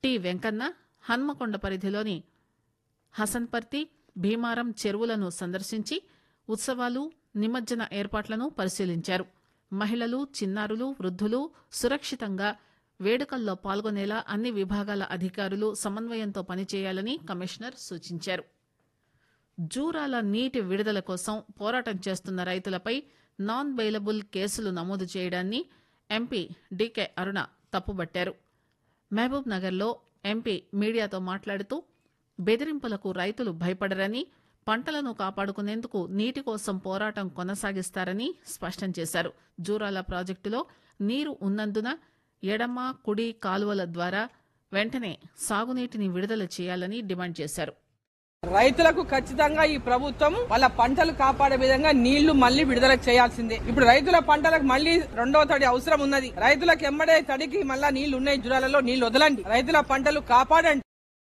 T Venkanna Hanamkonda పరిధిలోని హసన్పర్తి భీమారం చెరువులను సందర్శించి ఉత్సవాలు నిమజ్జన ఏర్పాట్లను పరిశీలించారు మహిళలు చిన్నారులు వృద్ధులు సురక్షితంగా వేడుకల్లో పాల్గొనేలా అన్ని విభాగాల అధికారులు సమన్వయంతో పనిచేయాలని కమిషనర్ సూచించారు జూరాల నీటి విడుదల కోసం పోరాటం చేస్తున్న రైతులపై నాన్ బెయిలబుల్ కేసులు నమోదు చేయడాన్ని ఎంపీ డీకే అరుణ తప్పుబట్టారు మహబూబ్ నగర్లో ఎంపీ మీడియాతో మాట్లాడుతూ బెదిరింపులకు రైతులు భయపడరని పంటలను కాపాడుకునేందుకు నీటి కోసం పోరాటం కొనసాగిస్తారని స్పష్టం చేశారు జూరాల ప్రాజెక్టులో నీరు ఉన్నందున ఎడమ కుడి కాలువల ద్వారా వెంటనే సాగునీటిని విడుదల చేయాలని డిమాండ్ చేశారు రైతులకు ఖచ్చితంగా ఈ ప్రభుత్వం వాళ్ళ పంటలు కాపాడే విధంగా నీళ్లు మళ్లీ విడుదల చేయాల్సిందే ఇప్పుడు రైతుల పంటలకు మళ్లీ రెండవ తడి అవసరం ఉన్నది రైతులకు ఎమ్మడే తడికి మళ్ళా నీళ్లు ఉన్నాయి జురాలలో నీళ్లు వదలండి రైతుల పంటలు కాపాడండి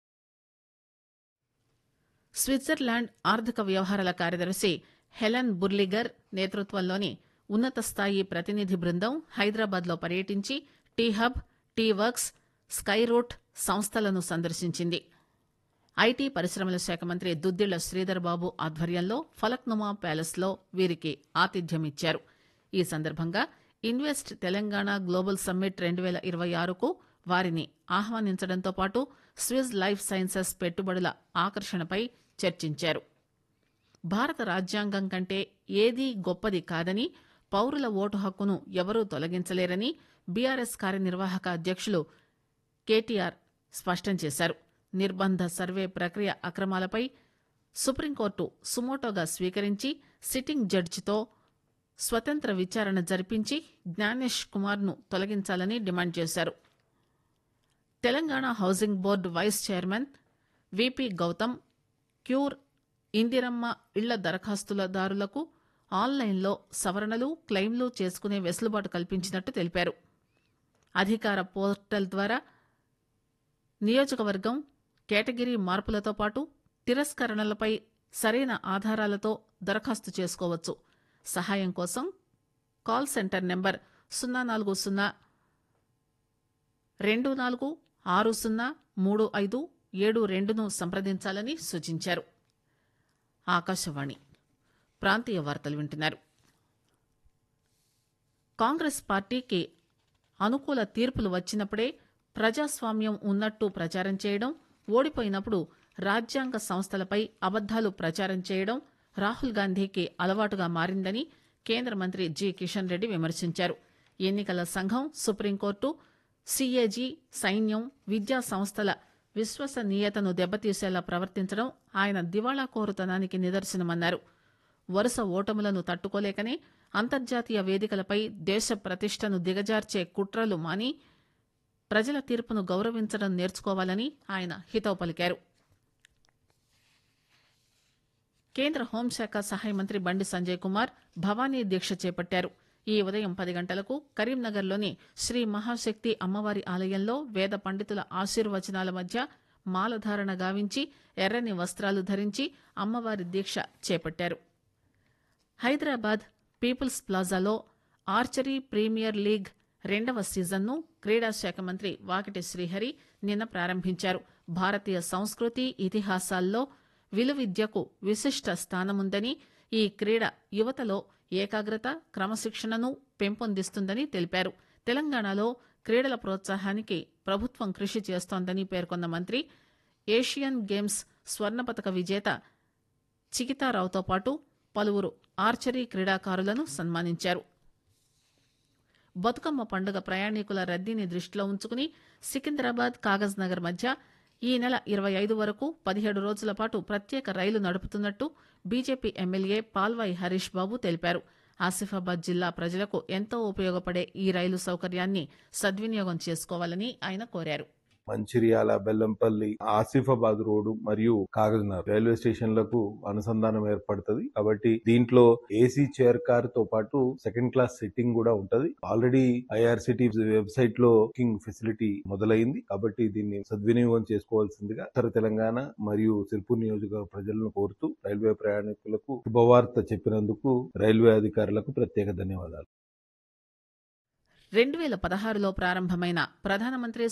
స్విట్జర్లాండ్ ఆర్థిక వ్యవహారాల కార్యదర్శి హెలెన్ బుర్లిగర్ నేతృత్వంలోని ఉన్నత స్థాయి ప్రతినిధి బృందం హైదరాబాద్లో పర్యటించి T hub T works sky root సంస్థలను సందర్శించింది ఐటీ పరిశ్రమల శాఖ మంత్రి దుద్దిళ్ల శ్రీధర్ బాబు ఆధ్వర్యంలో ఫలక్నుమా ప్యాలెస్లో వీరికి ఆతిథ్యమిచ్చారు ఈ సందర్భంగా ఇన్వెస్ట్ తెలంగాణ గ్లోబల్ సమ్మిట్ రెండు వేల ఇరవై ఆరుకు వారిని ఆహ్వానించడంతో పాటు స్విజ్ లైఫ్ సైన్సెస్ పెట్టుబడుల ఆకర్షణపై చర్చించారు భారత రాజ్యాంగం కంటే ఏదీ గొప్పది కాదని పౌరుల ఓటు హక్కును ఎవరూ తొలగించలేరని బీఆర్ఎస్ కార్యనిర్వాహక అధ్యక్షులు కేటీఆర్ స్పష్టం చేశారు నిర్బంధ సర్వే ప్రక్రియ అక్రమాలపై సుప్రీంకోర్టు సుమోటోగా స్వీకరించి సిట్టింగ్ జడ్జితో స్వతంత్ర విచారణ జరిపించి జ్ఞానేష్ కుమార్ను తొలగించాలని డిమాండ్ చేశారు Telangana housing board vice chairman V P Gautham క్యూర్ ఇందిరమ్మ ఇళ్ల దరఖాస్తులదారులకు ఆన్లైన్లో సవరణలు క్లెయిమ్లు చేసుకునే వెసులుబాటు కల్పించినట్టు తెలిపారు అధికార పోర్టల్ ద్వారా నియోజకవర్గం కేటగిరీ మార్పులతో పాటు తిరస్కరణలపై సరైన ఆధారాలతో దరఖాస్తు చేసుకోవచ్చు సహాయం కోసం కాల్ సెంటర్ నెంబర్ సున్నా నాలుగు సున్నా రెండు నాలుగు ఆరు సున్నా మూడు ఐదు ఏడు రెండును సంప్రదించాలని సూచించారు ఆకాశవాణి ప్రాంతీయ వార్తలు వింటున్నారు కాంగ్రెస్ పార్టీకి అనుకూల తీర్పులు వచ్చినప్పుడే ప్రజాస్వామ్యం ఉన్నట్టు ప్రచారం చేయడం ఓడిపోయినప్పుడు రాజ్యాంగ సంస్థలపై అబద్దాలు ప్రచారం చేయడం రాహుల్ గాంధీకి అలవాటుగా మారిందని కేంద్ర మంత్రి జి కిషన్ రెడ్డి విమర్శించారు ఎన్నికల సంఘం సుప్రీంకోర్టు సీఏజీ సైన్యం విద్యా సంస్థల విశ్వసనీయతను దెబ్బతీసేలా ప్రవర్తించడం ఆయన దివాళా కోరుతనానికి నిదర్శనమన్నారు వరుస ఓటములను తట్టుకోలేకనే అంతర్జాతీయ వేదికలపై దేశ ప్రతిష్టను దిగజార్చే కుట్రలు మాని ప్రజల తీర్పును గౌరవించడం నేర్చుకోవాలని ఆయన హితవు పలికారు కేంద్ర హోంశాఖ సహాయ మంత్రి బండి సంజయ్ కుమార్ భవానీ దీక్ష చేపట్టారు ఈ ఉదయం పది గంటలకు కరీంనగర్లోని శ్రీ మహాశక్తి అమ్మవారి ఆలయంలో వేద పండితుల ఆశీర్వచనాల మధ్య మాలధారణ గావించి ఎర్రని వస్త్రాలు ధరించి అమ్మవారి దీక్ష చేపట్టారు హైదరాబాద్ పీపుల్స్ ప్లాజాలో ఆర్చరీ ప్రీమియర్ లీగ్ రెండవ సీజన్ను క్రీడా శాఖ మంత్రి వాకిటి శ్రీహరి నిన్న ప్రారంభించారు భారతీయ సంస్కృతి ఇతిహాసాల్లో విలువిద్యకు విశిష్ట స్థానముందని ఈ క్రీడ యువతలో ఏకాగ్రత క్రమశిక్షణను పెంపొందిస్తుందని తెలిపారు తెలంగాణలో క్రీడల ప్రోత్సాహానికి ప్రభుత్వం కృషి చేస్తోందని పేర్కొన్న మంత్రి ఏషియన్ గేమ్స్ స్వర్ణ పతక విజేత చికితారావుతో పాటు పలువురు ఆర్చరీ క్రీడాకారులను సన్మానించారు బతుకమ్మ పండుగ ప్రయాణికుల రద్దీని దృష్టిలో ఉంచుకుని సికింద్రాబాద్ కాగజ్ నగర్ మధ్య ఈ నెల ఇరవై ఐదు వరకు పదిహేడు రోజుల పాటు ప్రత్యేక రైలు నడుపుతున్నట్టు బీజేపీ ఎమ్మెల్యే పాల్వాయి హరీష్ బాబు తెలిపారు ఆసిఫాబాద్ జిల్లా ప్రజలకు ఎంతో ఉపయోగపడే ఈ రైలు సౌకర్యాన్ని సద్వినియోగం చేసుకోవాలని ఆయన కోరారు మంచిర్యాల బెల్లంపల్లి ఆసిఫాబాద్ రోడ్డు మరియు కాగజ్నగర్ రైల్వే స్టేషన్లకు అనుసంధానం ఏర్పడుతుంది కాబట్టి దీంట్లో ఏసీ చైర్ కార్ తో పాటు సెకండ్ క్లాస్ సిట్టింగ్ కూడా ఉంటది ఆల్రెడీ ఐఆర్సిటీ వెబ్సైట్ లో బుకింగ్ ఫెసిలిటీ మొదలైంది కాబట్టి దీన్ని సద్వినియోగం చేసుకోవాల్సిందిగా ఉత్తర తెలంగాణ మరియు సిర్పూర్ నియోజకవర్గ ప్రజలను కోరుతూ రైల్వే ప్రయాణికులకు శుభవార్త చెప్పినందుకు రైల్వే అధికారులకు ప్రత్యేక ధన్యవాదాలు రెండు వేల పదహారులో ప్రారంభమైన ప్రధానమంత్రి